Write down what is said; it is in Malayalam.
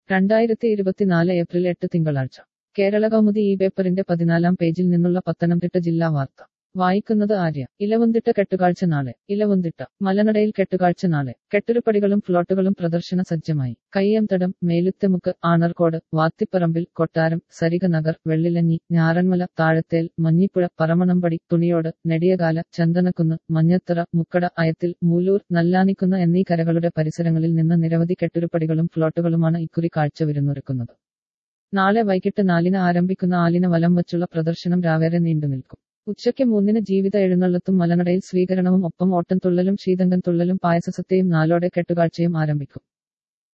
രണ്ടായിരത്തി ഇരുപത്തിനാല് ഏപ്രിൽ എട്ട് തിങ്കളാഴ്ച കേരള കൗമുദി ഈ പേപ്പറിന്റെ പതിനാലാം പേജിൽ നിന്നുള്ള പത്തനംതിട്ട ജില്ലാ വാർത്ത വായിക്കുന്നത് ആര്യ ഇലവുന്തിട്ട കെട്ടുകാഴ്ച നാളെ ഇലവുന്തിട്ട മലനടയിൽ കെട്ടുകാഴ്ച നാളെ കെട്ടുരുപ്പടികളും ഫ്ലോട്ടുകളും പ്രദർശന സജ്ജമായി കയ്യംതടം മേലുത്തമുക്ക് ആണർക്കോട് വാത്തിപ്പറമ്പിൽ കൊട്ടാരം സരിക നഗർ വെള്ളിലഞ്ഞി ഞാറന്മല താഴത്തേൽ മഞ്ഞിപ്പുഴ പറമണമ്പടി തുണിയോട് നെടിയകാല ചന്ദനക്കുന്ന് മഞ്ഞത്തറ മുക്കട അയത്തിൽ മൂലൂർ നല്ലാനിക്കുന്ന് എന്നീ കരകളുടെ പരിസരങ്ങളിൽ നിന്ന് നിരവധി കെട്ടുരുപ്പടികളും ഫ്ലോട്ടുകളുമാണ് ഇക്കുറി കാഴ്ചവിരുന്നൊരുക്കുന്നത് നാളെ വൈകിട്ട് നാലിന് ആരംഭിക്കുന്ന ആലിന വലം വച്ചുള്ള പ്രദർശനം രാവേറെ നീണ്ടുനിൽക്കും ഉച്ചയ്ക്ക് മൂന്നിന് ജീവിത എഴുന്നള്ളത്തും മലനടയിൽ സ്വീകരണവും ഒപ്പം ഓട്ടംതുള്ളലും ശീതങ്കൻ തുള്ളലും പായസസത്യയും നാലോടെ കെട്ടുകാഴ്ചയും ആരംഭിക്കും